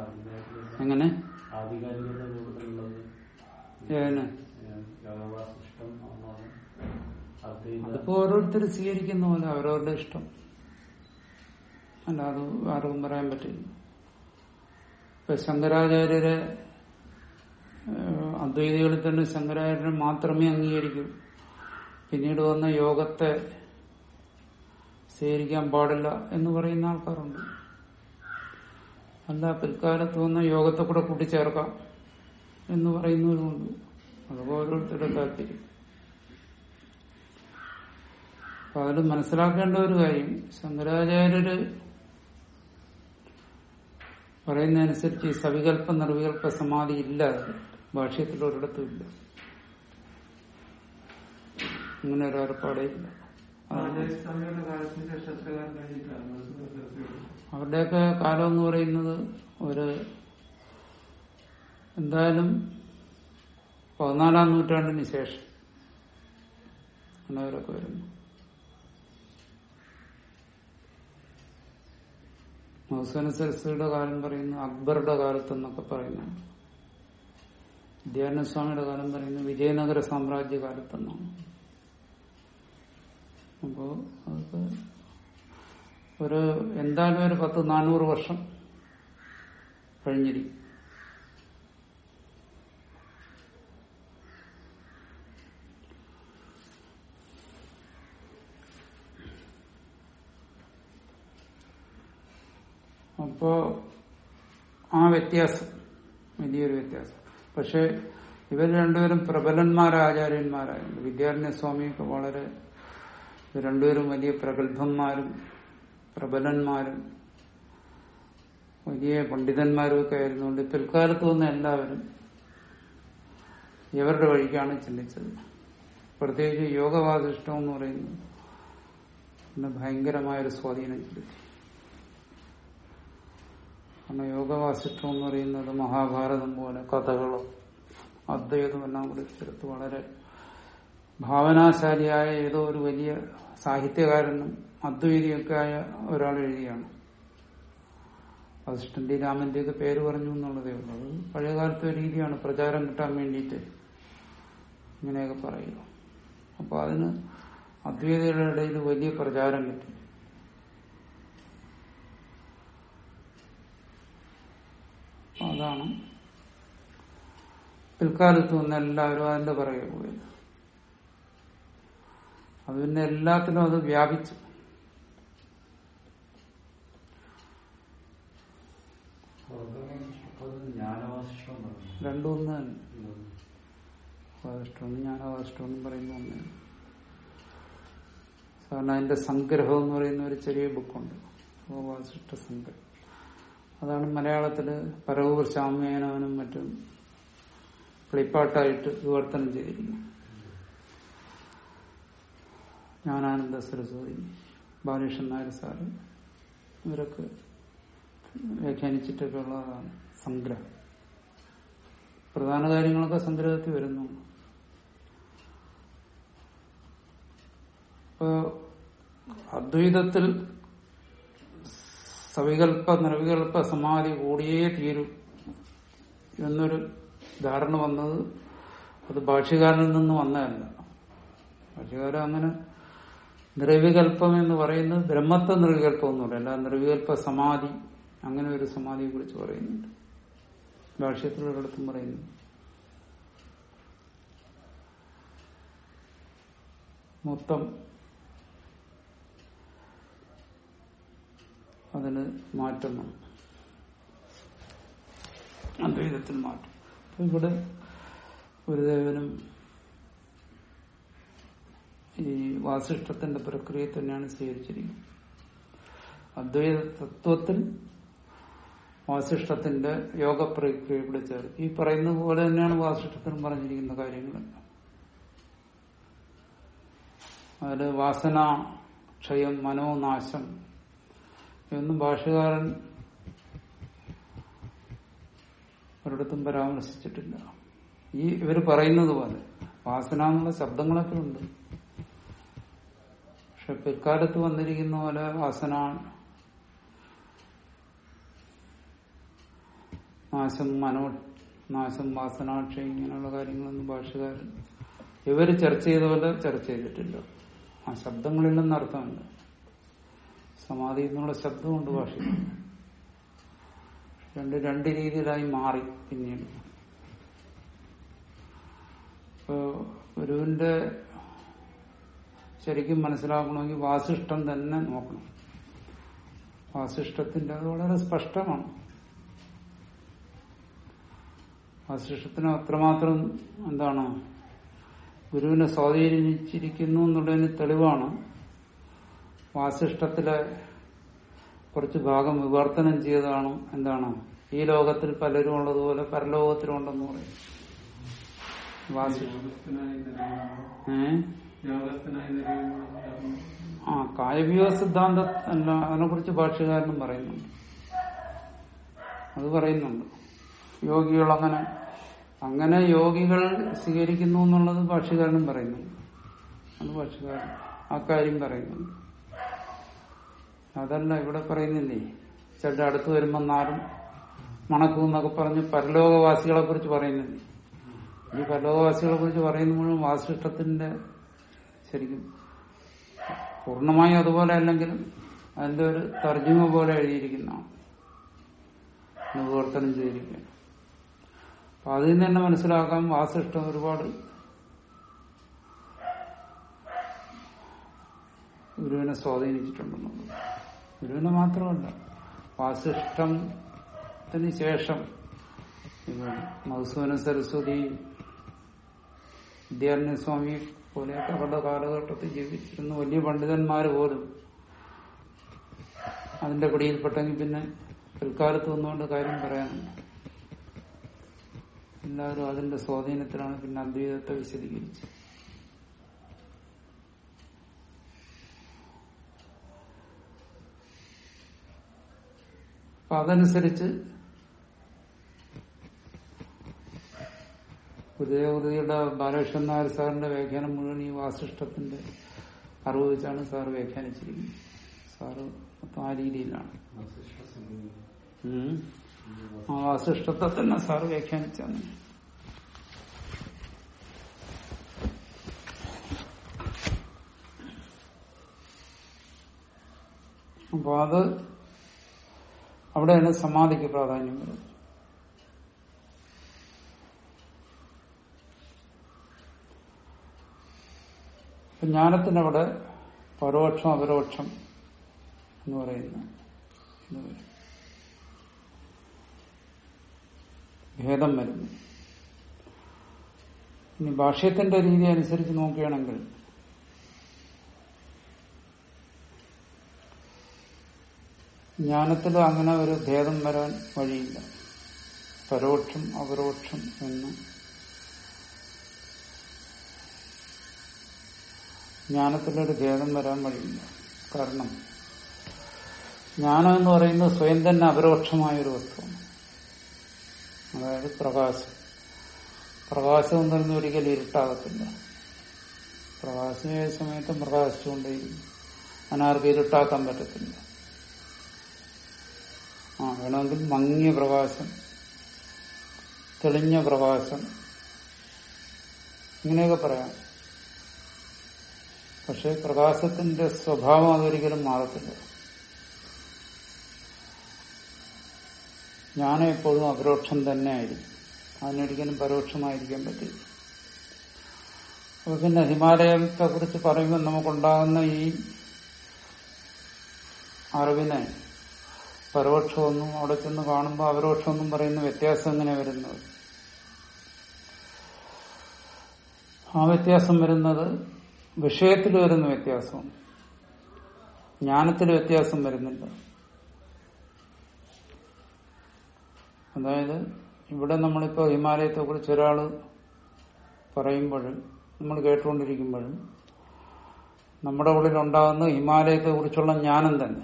എങ്ങനെ ആധികാരികത കൂടുതലുള്ളത് ഏതിന് യോഗവാസിഷ്ടം എന്നാണ് അദ്വൈത അതിപ്പോ ഓരോരുത്തർ സ്വീകരിക്കുന്ന പോലെ അവരവരുടെ ഇഷ്ടം അല്ല അത് ആർക്കും പറയാൻ പറ്റില്ല ഇപ്പൊ ശങ്കരാചാര്യരെ ഏഹ്, അദ്വൈതികളിൽ തന്നെ ശങ്കരാചാര്യനെ മാത്രമേ അംഗീകരിക്കൂ പിന്നീട് വന്ന യോഗത്തെ സ്വീകരിക്കാൻ പാടില്ല എന്ന് പറയുന്ന ആൾക്കാരുണ്ട് അല്ല പിൽക്കാലത്ത് വന്ന യോഗത്തെ കൂടെ കൂട്ടിച്ചേർക്കാം എന്ന് പറയുന്നവരുമുണ്ട് അതൊക്കെ ഓരോരുത്തരുടെ താല്പര്യം അപ്പൊ അതിൽ മനസ്സിലാക്കേണ്ട ഒരു കാര്യം ശങ്കരാചാര്യര് പറയുന്നതനുസരിച്ച് ഈ സവികല്പ നിർവികല്പ സമാധി ഇല്ല അതിൽ. ഭാഷ്യത്തിൽ ഒരിടത്തും ഇല്ല അങ്ങനെ ഒരു ഏർപ്പാടേ ഇല്ല ആചാര്യസ്വാമിയുടെ കാലത്തിന് ശേഷം എത്ര കാലം കഴിഞ്ഞിട്ടാണ് മനസ്സിലാക്കുന്നത്? അവരുടെയൊക്കെ കാലം എന്ന് പറയുന്നത് ഒരു എന്തായാലും പതിനാലാം നൂറ്റാണ്ടിന് ശേഷം ആണ് അവരൊക്കെ വരുന്നു മഹസന സരസ്വതിയുടെ കാലം പറയുന്നു അക്ബറുടെ കാലത്തെന്നൊക്കെ പറയുന്നു വിദ്യാനസ്വാമിയുടെ കാലം പറയുന്നു വിജയനഗര സാമ്രാജ്യ കാലത്തെന്നാണ് അപ്പോ അതൊക്കെ ഒരു എന്തായാലും ഒരു പത്ത് നാനൂറ് വർഷം കഴിഞ്ഞിരിക്കും അപ്പോ ആ വ്യത്യാസം വലിയൊരു വ്യത്യാസം പക്ഷെ ഇവർ രണ്ടുപേരും പ്രബലന്മാരായ ആചാര്യന്മാരായിരുന്നു വിദ്യാരണ്യ സ്വാമിയൊക്കെ വളരെ ഇവർ രണ്ടുപേരും വലിയ പ്രഗത്ഭന്മാരും പ്രബലന്മാരും വലിയ പണ്ഡിതന്മാരും ഒക്കെ ആയിരുന്നുകൊണ്ട് പിൽക്കാലത്ത് വന്ന എല്ലാവരും ഇവരുടെ വഴിക്കാണ് ചിന്തിച്ചത് പ്രത്യേകിച്ച് യോഗവാദിഷ്ടം എന്ന് പറയുന്നത് പിന്നെ ഭയങ്കരമായൊരു സ്വാധീനം ചെലുത്തി കാരണം യോഗവാസിഷ്ടം എന്ന് പറയുന്നത് മഹാഭാരതം പോലെ കഥകളോ അദ്വൈതം എല്ലാം കൂടി ചേർത്ത് വളരെ ഭാവനാശാലിയായ ഏതോ ഒരു വലിയ സാഹിത്യകാരനും അദ്വൈതിയൊക്കെ ആയ ഒരാൾ എഴുതിയാണ് അസിസ്റ്റന്റ് രാമന്റെയൊക്കെ പേര് പറഞ്ഞു എന്നുള്ളതേ ഉള്ളൂ അത് പഴയകാലത്തെ ഒരു രീതിയാണ് പ്രചാരം കിട്ടാൻ വേണ്ടിയിട്ട് ഇങ്ങനെയൊക്കെ പറയുക അപ്പൊ അതിന് അദ്വൈതയുടെ ഇടയിൽ വലിയ പ്രചാരം കിട്ടി അതാണ് പിൽക്കാലത്ത് വന്ന എല്ലാവരും അതിന്റെ പുറകെ പോയത് അത് പിന്നെ എല്ലാത്തിനും അത് വ്യാപിച്ചു ജ്ഞാനവാസിഷ്ടം പറഞ്ഞു രണ്ടും ഒന്ന് തന്നെ വാദിഷ്ടമെന്ന് ജ്ഞാനവാദിഷ്ടമെന്നും പറയുന്ന ഒന്നാണ് സാധാരണ അതിന്റെ സംഗ്രഹം എന്ന് പറയുന്ന ഒരു ചെറിയ ബുക്കുണ്ട് വാസിഷ്ട സംഗ്രഹം അതാണ് മലയാളത്തില് പരവൂർ ശ്യാമേനവനും മറ്റും കളിപ്പാട്ടായിട്ട് വിവർത്തനം ചെയ്തിരിക്കുന്നത് ജ്ഞാനാനന്ദ സരസ്വതി ബാലകൃഷ്ണൻ നായർ സാറ് ഇവരൊക്കെ വ്യാഖ്യാനിച്ചിട്ടൊക്കെ ഉള്ളതാണ് സംഗ്രഹം പ്രധാന കാര്യങ്ങളൊക്കെ സംഗ്രഹത്തിൽ വരുന്നു ഇപ്പോ അദ്വൈതത്തിൽ സവികൽപ്പ നിർവികൽപ്പ സമാധി കൂടിയേ തീരും എന്നൊരു ധാരണ വന്നത് അത് ഭാഷ്യകാരനിൽ നിന്ന് വന്നതല്ല ഭാഷ്യകാരൻ അങ്ങനെ നിർവികൽപ്പം എന്ന് പറയുന്നത് ബ്രഹ്മത്വ നിർവികൽപ്പം ഒന്നുമില്ല അല്ല നിർവികൽപ്പ സമാധി അങ്ങനെ ഒരു സമാധിയെ കുറിച്ച് പറയുന്നുണ്ട് ഭാഷ്യത്തിലൊരിടത്തും പറയുന്നു മൊത്തം അതിന് മാറ്റം വന്നു അദ്വൈതത്തിൽ മാറ്റം അപ്പൊ ഇവിടെ ഗുരുദേവനും ഈ വാസിഷ്ടത്തിന്റെ പ്രക്രിയ തന്നെയാണ് സ്വീകരിച്ചിരിക്കുന്നത് അദ്വൈത തത്വത്തിൽ വാസിഷ്ടത്തിന്റെ യോഗ പ്രക്രിയ ഇവിടെ ചേർത്ത് ഈ പറയുന്ന പോലെ തന്നെയാണ് വാസിഷ്ടത്തിനും പറഞ്ഞിരിക്കുന്ന കാര്യങ്ങൾ അതിൽ വാസന ക്ഷയം മനോനാശം ഇതൊന്നും ഭാഷകാരൻ ഒരിടത്തും പരാമർശിച്ചിട്ടില്ല ഈ ഇവര് പറയുന്നത് പോലെ വാസന എന്നുള്ള ശബ്ദങ്ങളൊക്കെ ഉണ്ട് പക്ഷെ പിൽക്കാലത്ത് വന്നിരിക്കുന്ന പോലെ വാസന നാശം മനോ നാശം വാസനാക്ഷി ഇങ്ങനെയുള്ള കാര്യങ്ങളൊന്നും ഭാഷകാരൻ ഇവര് ചർച്ച ചെയ്ത പോലെ ചർച്ച ചെയ്തിട്ടില്ല ആ ശബ്ദങ്ങളില്ലെന്ന് അർത്ഥമില്ല സമാധി എന്നുള്ള ശബ്ദമുണ്ട് ഭാഷയിൽ രണ്ട് രണ്ട് രീതിയിലായി മാറി പിന്നീട് ഇപ്പോ ഗുരുവിന്റെ ശരിക്കും മനസ്സിലാക്കണമെങ്കിൽ വാസിഷ്ടം തന്നെ നോക്കണം വാസിഷ്ടത്തിന്റെ അത് വളരെ സ്പഷ്ടമാണ് വാസിഷ്ടത്തിന് അത്രമാത്രം എന്താണ് ഗുരുവിനെ സ്വാധീനിച്ചിരിക്കുന്നു എന്നുള്ളതിന് തെളിവാണ് വാസിഷ്ടത്തിലെ കുറച്ച് ഭാഗം വിവർത്തനം ചെയ്തതാണ് എന്താണ് ഈ ലോകത്തിൽ പലരും ഉള്ളതുപോലെ പരലോകത്തിലും ഉണ്ടെന്ന് പറയും വാസി യോഗസ്ഥനായി നിലയുമ്പോൾ ഏഹ് യോഗസ്ഥനായി നിലയുമ്പോൾ ആ കായവ്യൂഹ സിദ്ധാന്ത അല്ല അതിനെ കുറിച്ച് ഭാഷ്യകാരനും പറയുന്നുണ്ട് അത് പറയുന്നുണ്ട് യോഗികൾ അങ്ങനെ അങ്ങനെ യോഗികൾ സ്വീകരിക്കുന്നു എന്നുള്ളത് ഭാഷ്യകാരനും പറയുന്നുണ്ട് അത് ഭാഷ്യകാരൻ ആ കാര്യം പറയുന്നുണ്ട് അതല്ല ഇവിടെ പറയുന്നില്ലേ ചേട്ടൻ അടുത്ത് വരുമ്പോൾ നാരും മണക്കും എന്നൊക്കെ പറഞ്ഞ് പരലോകവാസികളെ കുറിച്ച് പറയുന്നില്ലേ ഈ പരലോകവാസികളെ കുറിച്ച് പറയുമ്പോഴും വാസിഷ്ടത്തിന്റെ ശരിക്കും പൂർണ്ണമായും അതുപോലെ അല്ലെങ്കിലും അതിന്റെ ഒരു തർജ്ജിമ പോലെ എഴുതിയിരിക്കുന്നതാണ് വിവർത്തനം ചെയ്തിരിക്കുകയാണ് അപ്പൊ അതിൽ നിന്ന് തന്നെ മനസ്സിലാക്കാം വാസിഷ്ടം ഒരുപാട് ഗുരുവിനെ സ്വാധീനിച്ചിട്ടുണ്ടെന്നുള്ളത് ഗുരുവിനെ മാത്രമല്ല വാസിഷ്ടത്തിന് ശേഷം ഇവർ മധുസൂദന സരസ്വതി വിദ്യാരണ്യസ്വാമി പോലെയൊക്കെ അവരുടെ കാലഘട്ടത്തിൽ ജീവിച്ചിരുന്ന വലിയ പണ്ഡിതന്മാർ പോലും അതിന്റെ പിടിയിൽപ്പെട്ടെങ്കിൽ പിന്നെ പിൽക്കാലത്ത് വന്നുകൊണ്ട് കാര്യം പറയാനുണ്ട് എല്ലാവരും അതിന്റെ സ്വാധീനത്തിലാണ് പിന്നെ അദ്വൈതത്തെ വിശദീകരിച്ചത് അപ്പൊ അതനുസരിച്ച് ഉദയകൃതിയുടെ ബാലകൃഷ്ണൻ നായർ സാറിന്റെ വ്യാഖ്യാനം മുഴുവൻ ഈ വാസിഷ്ടത്തിന്റെ അറിവ് വെച്ചാണ് സാർ വ്യാഖ്യാനിച്ചിരിക്കുന്നത് സാറ് മൊത്തം ആ രീതിയിലാണ് വസിഷ്ഠ സംഗീതം ഉം. ആ വാസിഷ്ടത്തെ തന്നെ സാർ വ്യാഖ്യാനിച്ചാണ് അപ്പൊ അത് അവിടെയാണ് സമാധിക്ക് പ്രാധാന്യം വരുന്നത് അപ്പൊ ജ്ഞാനത്തിനവിടെ പരോക്ഷം അപരോക്ഷം എന്ന് പറയുന്ന ഇത് വരും ഭേദം വരുന്നു ഇനി ഭാഷ്യത്തിന്റെ രീതി അനുസരിച്ച് നോക്കുകയാണെങ്കിൽ ജ്ഞാനത്തിൽ അങ്ങനെ ഒരു ഭേദം വരാൻ വഴിയില്ല പരോക്ഷം അപരോക്ഷം എന്ന് ജ്ഞാനത്തിലൊരു ഭേദം വരാൻ വഴിയില്ല കാരണം ജ്ഞാനം എന്ന് പറയുന്നത് സ്വയം തന്നെ അപരോക്ഷമായ ഒരു വസ്തുവാണ് അതായത് പ്രകാശം പ്രകാശം എന്ന് പറയുന്നത് ഒരിക്കലും ഇരുട്ടാകത്തില്ല പ്രകാശം ഏത് സമയത്തും പ്രകാശിച്ചുകൊണ്ടേയിരിക്കും അതിനാർക്ക് ഇരുട്ടാക്കാൻ പറ്റത്തില്ല ആ വേണമെങ്കിൽ മങ്ങിയ പ്രകാശം തെളിഞ്ഞ പ്രകാശം ഇങ്ങനെയൊക്കെ പറയാം പക്ഷെ പ്രകാശത്തിന്റെ സ്വഭാവം അതൊരിക്കലും മാറത്തില്ല ജ്ഞാനം എപ്പോഴും അപരോക്ഷം തന്നെ ആയിരിക്കും അതിനൊരിക്കലും പരോക്ഷമായിരിക്കാൻ പറ്റില്ല അപ്പൊ പിന്നെ ഹിമാലയത്തെ കുറിച്ച് പറയുമ്പോൾ നമുക്കുണ്ടാകുന്ന ഈ അറിവിനെ പരോക്ഷമൊന്നും അവിടെ ചെന്ന് കാണുമ്പോൾ അപരോക്ഷമൊന്നും പറയുന്ന വ്യത്യാസം എങ്ങനെ വരുന്നത് ആ വ്യത്യാസം വരുന്നത് വിഷയത്തിൽ വരുന്ന വ്യത്യാസമാണ് ജ്ഞാനത്തിൽ വ്യത്യാസം വരുന്നില്ല അതായത് ഇവിടെ നമ്മളിപ്പോ ഹിമാലയത്തെ കുറിച്ച് ഒരാള് പറയുമ്പോഴും നമ്മൾ കേട്ടുകൊണ്ടിരിക്കുമ്പോഴും നമ്മുടെ ഉള്ളിൽ ഉണ്ടാകുന്ന ഹിമാലയത്തെ കുറിച്ചുള്ള ജ്ഞാനം തന്നെ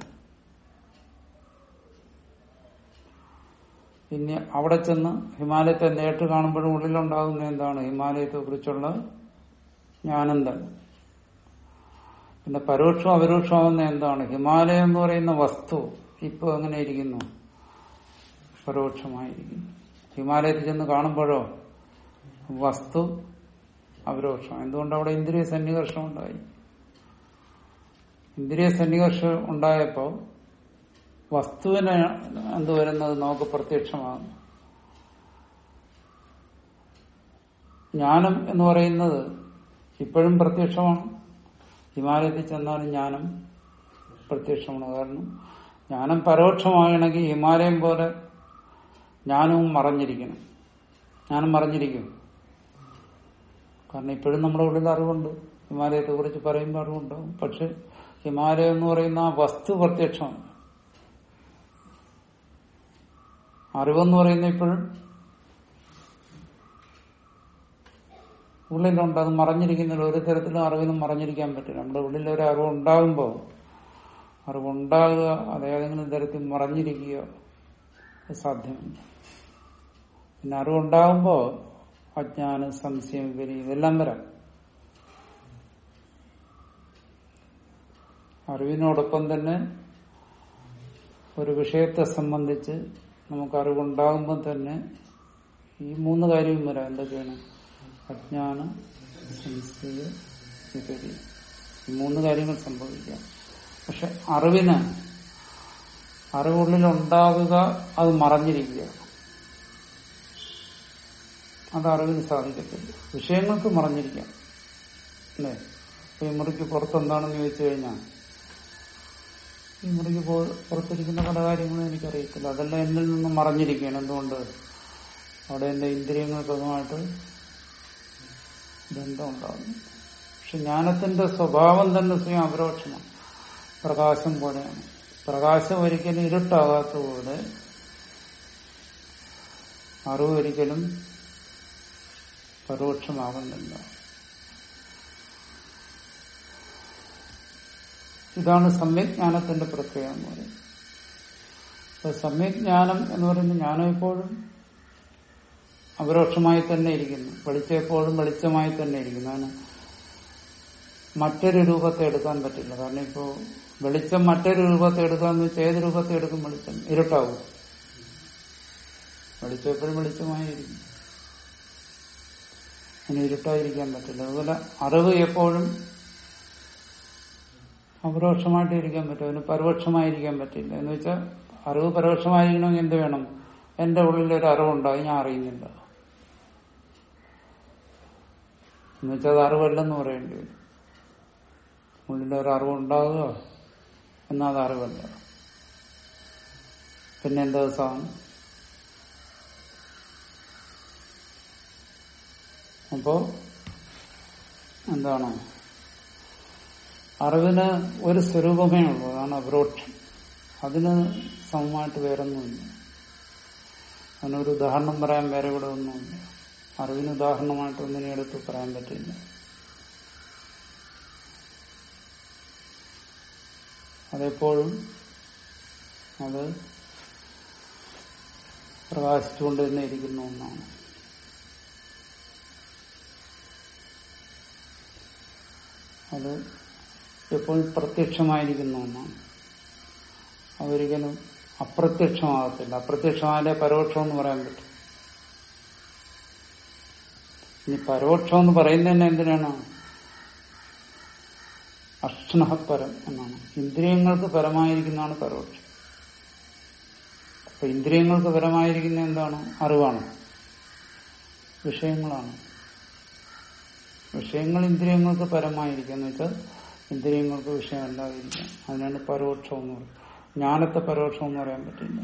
പിന്നെ അവിടെ ചെന്ന് ഹിമാലയത്തെ നേരിട്ട് കാണുമ്പോഴും ഉള്ളിലുണ്ടാകുന്ന എന്താണ് ഹിമാലയത്തെ കുറിച്ചുള്ള ജ്ഞാനം തന്നെ പിന്നെ പരോക്ഷം അപരോക്ഷമാവുന്ന എന്താണ് ഹിമാലയം എന്ന് പറയുന്ന വസ്തു ഇപ്പൊ എങ്ങനെ ഇരിക്കുന്നു പരോക്ഷമായിരിക്കും ഹിമാലയത്തിൽ ചെന്ന് കാണുമ്പോഴോ വസ്തു അപരോക്ഷം എന്തുകൊണ്ട് അവിടെ ഇന്ദ്രിയ സന്നികർഷം ഉണ്ടായി ഇന്ദ്രിയ സന്നികർഷം ഉണ്ടായപ്പോ വസ്തുവിന് എന്ത് വരുന്നത് നമുക്ക് പ്രത്യക്ഷമാകുന്നു ജ്ഞാനം എന്ന് പറയുന്നത് ഇപ്പോഴും പ്രത്യക്ഷമാണ് ഹിമാലയത്തിൽ ചെന്നാലും ജ്ഞാനം പ്രത്യക്ഷമാണ് കാരണം ജ്ഞാനം പരോക്ഷമാകണമെങ്കിൽ ഹിമാലയം പോലെ ജ്ഞാനവും മറഞ്ഞിരിക്കണം ജ്ഞാനം മറഞ്ഞിരിക്കും കാരണം ഇപ്പോഴും നമ്മുടെ ഉള്ളിൽ അറിവുണ്ട് ഹിമാലയത്തെ കുറിച്ച് പറയുമ്പോൾ അറിവുണ്ടാവും പക്ഷെ ഹിമാലയം എന്ന് പറയുന്ന ആ വസ്തു പ്രത്യക്ഷമാണ് അറിവെന്ന് പറയുന്ന ഇപ്പോഴും ഉള്ളിലുണ്ട് അത് മറഞ്ഞിരിക്കുന്നില്ല ഒരു തരത്തിലും അറിവിനും മറഞ്ഞിരിക്കാൻ പറ്റില്ല നമ്മുടെ ഉള്ളിൽ ഒരു അറിവ് ഉണ്ടാകുമ്പോൾ അറിവുണ്ടാകുക അത് ഏതെങ്കിലും തരത്തിൽ മറഞ്ഞിരിക്കുകയോ അത് സാധ്യമല്ല പിന്നെ അറിവുണ്ടാകുമ്പോൾ അജ്ഞാനം സംശയം വിപരി ഇതെല്ലാം വരാം അറിവിനോടൊപ്പം തന്നെ ഒരു വിഷയത്തെ സംബന്ധിച്ച് നമുക്ക് അറിവുണ്ടാകുമ്പോൾ തന്നെ ഈ മൂന്ന് കാര്യവും വരാം എന്തൊക്കെയാണ് അജ്ഞാനം സംശയ വിപരി ഈ മൂന്ന് കാര്യങ്ങൾ സംഭവിക്കാം പക്ഷെ അറിവിന് അറിവുള്ളിലുണ്ടാകുക അത് മറഞ്ഞിരിക്കുക അത് അറിവിന് സാധിക്കത്തില്ല വിഷയങ്ങൾക്ക് മറഞ്ഞിരിക്കാം അല്ലേ ഇപ്പൊ ഈ മുറിക്ക് പുറത്തെന്താണെന്ന് ചോദിച്ചു കഴിഞ്ഞാൽ ഈ മുറിക്ക് പോ- പുറത്തിരിക്കുന്ന പല കാര്യങ്ങളും എനിക്കറിയത്തില്ല അതെല്ലാം എന്നിൽ നിന്നും മറഞ്ഞിരിക്കുകയാണ് എന്തുകൊണ്ട് അവിടെ എന്റെ ഇന്ദ്രിയങ്ങൾക്ക് അതുമായിട്ട് ബന്ധമുണ്ടാകുന്നു പക്ഷെ ജ്ഞാനത്തിന്റെ സ്വഭാവം തന്നെ സ്വയം അപരോക്ഷമാണ് പ്രകാശം പോലെയാണ് പ്രകാശം ഒരിക്കലും ഇരുട്ടാകാത്ത പോലെ അറിവ് ഒരിക്കലും പരോക്ഷമാകുന്നില്ല ഇതാണ് സമ്യജ്ഞാനത്തിന്റെ പ്രക്രിയ എന്ന് പറയുന്നത് അപ്പൊ സമ്യജ്ഞാനം എന്ന് പറയുന്നത് ജ്ഞാനം എപ്പോഴും അപരോക്ഷമായി തന്നെ ഇരിക്കുന്നു വെളിച്ചം എപ്പോഴും വെളിച്ചമായി തന്നെ ഇരിക്കുന്നു അതിന് മറ്റൊരു രൂപത്തെ എടുക്കാൻ പറ്റില്ല കാരണം ഇപ്പോ വെളിച്ചം മറ്റൊരു രൂപത്തെ എടുക്കാന്ന് വെച്ചാൽ ഏത് രൂപത്തെ എടുക്കും വെളിച്ചം ഇരുട്ടാവും വെളിച്ചം എപ്പോഴും വെളിച്ചമായിരിക്കും അതിന് ഇരുട്ടായിരിക്കാൻ പറ്റില്ല അതുപോലെ അറിവ് എപ്പോഴും അപരോക്ഷമായിട്ട് ഇരിക്കാൻ പറ്റും അതിന് പരോക്ഷമായിരിക്കാൻ പറ്റില്ല എന്ന് വെച്ചാൽ അറിവ് പരോക്ഷമായിരിക്കണമെങ്കിൽ എന്ത് വേണം എന്റെ ഉള്ളിൽ ഒരു അറിവുണ്ടായി ഞാൻ അറിയുന്നില്ല എന്ന് വെച്ചാൽ അത് അറിവല്ലെന്ന് പറയേണ്ടി വരും ഉള്ളിൽ ഒരു അറിവുണ്ടാകുക എന്നാൽ അത് അറിവല്ല പിന്നെ എന്താ സാധനം അപ്പോ എന്താണ് അറിവിന് ഒരു സ്വരൂപമേ ഉള്ളൂ അതാണ് അപരോക്ഷം അതിന് സമമായിട്ട് വേറൊന്നുമില്ല അതിനൊരു ഉദാഹരണം പറയാൻ വേറെ ഇവിടെ ഒന്നുമില്ല അറിവിന് ഉദാഹരണമായിട്ട് ഒന്നിനെ എടുത്ത് പറയാൻ പറ്റില്ല അതെപ്പോഴും അത് പ്രകാശിച്ചുകൊണ്ട് തന്നെ ഇരിക്കുന്ന ഒന്നാണ് അത് എപ്പോഴും പ്രത്യക്ഷമായിരിക്കുന്ന ഒന്നാണ് അതൊരിക്കലും അപ്രത്യക്ഷമാകത്തില്ല അപ്രത്യക്ഷമായാലേ പരോക്ഷം എന്ന് പറയാൻ പറ്റും ഇനി പരോക്ഷം എന്ന് പറയുന്നതന്നെ എന്തിനാണ് അക്ഷണപരം എന്നാണ് ഇന്ദ്രിയങ്ങൾക്ക് പരമായിരിക്കുന്നതാണ് പരോക്ഷം അപ്പൊ ഇന്ദ്രിയങ്ങൾക്ക് പരമായിരിക്കുന്ന എന്താണ് അറിവാണ് വിഷയങ്ങളാണ് വിഷയങ്ങൾ ഇന്ദ്രിയങ്ങൾക്ക് പരമായിരിക്കുക എന്ന് വെച്ചാൽ ഇന്ദ്രിയങ്ങൾക്ക് വിഷയമല്ലാതിരിക്കാം അതിനാണ് പരോക്ഷം എന്ന് പറയുന്നത് ജ്ഞാനത്തെ പരോക്ഷം എന്ന് പറയാൻ പറ്റില്ല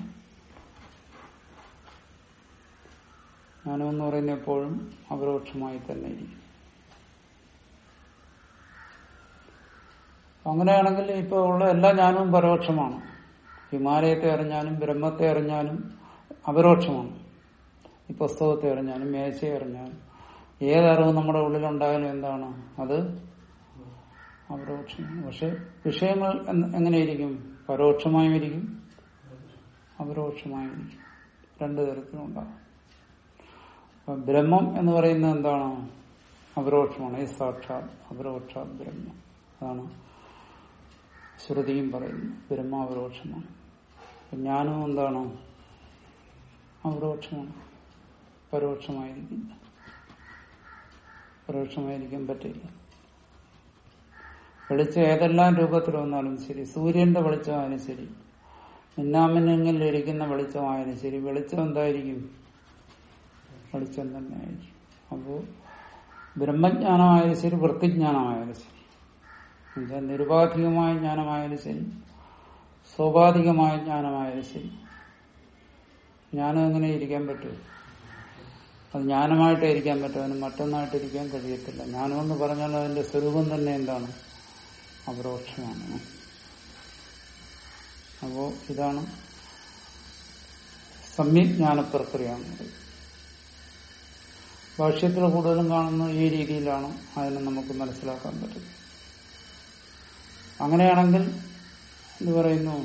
ജ്ഞാനം എന്ന് പറയുന്നത് എപ്പോഴും അപരോക്ഷമായി തന്നെ ഇരിക്കും അങ്ങനെയാണെങ്കിൽ ഇപ്പോൾ ഉള്ള എല്ലാ ജ്ഞാനവും പരോക്ഷമാണ് ഹിമാലയത്തെ അറിഞ്ഞാലും ബ്രഹ്മത്തെ അറിഞ്ഞാലും അപരോക്ഷമാണ് ഈ പുസ്തകത്തെ അറിഞ്ഞാലും മേശയെ അറിഞ്ഞാലും ഏതറിവ് നമ്മുടെ ഉള്ളിലുണ്ടായാലും എന്താണ് അത് അപരോക്ഷമാണ് പക്ഷെ വിഷയങ്ങൾ എന്ന് എങ്ങനെയിരിക്കും പരോക്ഷമായും ഇരിക്കും അപരോക്ഷമായും ഇരിക്കും രണ്ടു തരത്തിലുണ്ടാകും അപ്പൊ ബ്രഹ്മം എന്ന് പറയുന്നത് എന്താണ് അപരോക്ഷമാണ് ഈ സാക്ഷാത് അപരോക്ഷാത് ബ്രഹ്മം അതാണ് ശ്രുതിയും പറയുന്നു ബ്രഹ്മാപരോക്ഷമാണ് അപ്പൊ ജ്ഞാനം എന്താണ് അപരോക്ഷമാണ് പരോക്ഷമായിരിക്കില്ല പരോക്ഷമായിരിക്കാൻ പറ്റില്ല വെളിച്ചം ഏതെല്ലാം രൂപത്തിൽ വന്നാലും ശരി സൂര്യന്റെ വെളിച്ചമായാലും ശരി മിന്നാമിന്നിങ്ങിലിരിക്കുന്ന വെളിച്ചമായാലും ശരി വെളിച്ചം എന്തായിരിക്കും വെളിച്ചം തന്നെയായിരിക്കും അപ്പോ ബ്രഹ്മജ്ഞാനമായാലും ശരി വൃത്തിജ്ഞാനമായാലും ശരി എന്നുവെച്ചാൽ നിരുപാധികമായ ജ്ഞാനമായാലും ശരി സ്വാഭാവികമായ ജ്ഞാനമായാലും ശരി ജ്ഞാനം എങ്ങനെ ഇരിക്കാൻ പറ്റും അത് ജ്ഞാനമായിട്ടേ ഇരിക്കാൻ പറ്റും അതിന് മറ്റൊന്നായിട്ട് ഇരിക്കാൻ കഴിയത്തില്ല ജ്ഞാനം എന്ന് പറഞ്ഞാൽ അതിന്റെ സ്വരൂപം തന്നെ എന്താണ് അപരോക്ഷമാണ് അപ്പോ ഇതാണ് സമ്യജ്ഞാന പ്രക്രിയ എന്നത് ഭാഷ്യത്തിൽ കൂടുതലും കാണുന്ന ഈ രീതിയിലാണ് അതിനെ നമുക്ക് മനസ്സിലാക്കാൻ പറ്റും അങ്ങനെയാണെങ്കിൽ ഇത് പറയുന്നു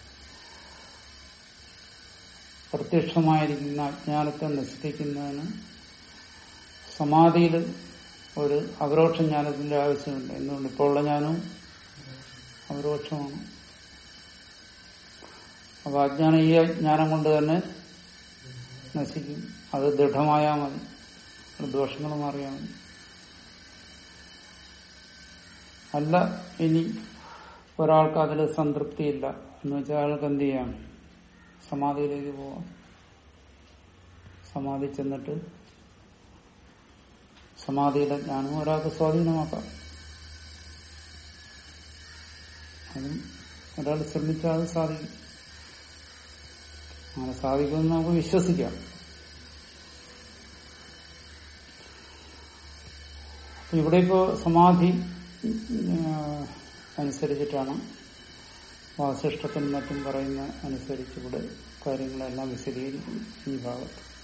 പ്രത്യക്ഷമായിരിക്കുന്ന അജ്ഞാനത്തെ നശിപ്പിക്കുന്നതിന് സമാധിയിൽ ഒരു അപരോക്ഷ ജ്ഞാനത്തിന്റെ ആവശ്യമുണ്ട് എന്തുകൊണ്ട് ഇപ്പോൾ ഉള്ള ജ്ഞാനവും അപരോക്ഷമാണ് അപ്പൊ അജ്ഞാനം ഈ ജ്ഞാനം കൊണ്ട് തന്നെ നശിക്കും അത് ദൃഢമായാൽ മതി ദോഷങ്ങൾ മാറിയാൽ മതി അല്ല ഇനി ഒരാൾക്ക് അതിൽ സംതൃപ്തിയില്ല എന്ന് വെച്ചാൽ അയാൾക്ക് എന്ത് ചെയ്യാം സമാധിയിലേക്ക് പോവാം സമാധി ചെന്നിട്ട് സമാധിയിലെ ജ്ഞാനം ഒരാൾക്ക് സ്വാധീനമാക്കാം അതും ഒരാൾ ശ്രമിച്ചാൽ അത് സാധിക്കും അങ്ങനെ സാധിക്കുമെന്ന് നമുക്ക് വിശ്വസിക്കാം അപ്പൊ ഇവിടെ ഇപ്പോ സമാധി ആ, അനുസരിച്ചിട്ടാണ് വാസിഷ്ടത്തിനും മറ്റും പറയുന്ന അനുസരിച്ച് ഇവിടെ കാര്യങ്ങളെല്ലാം വിശദീകരിക്കുന്നു ഈ ഭാഗത്ത്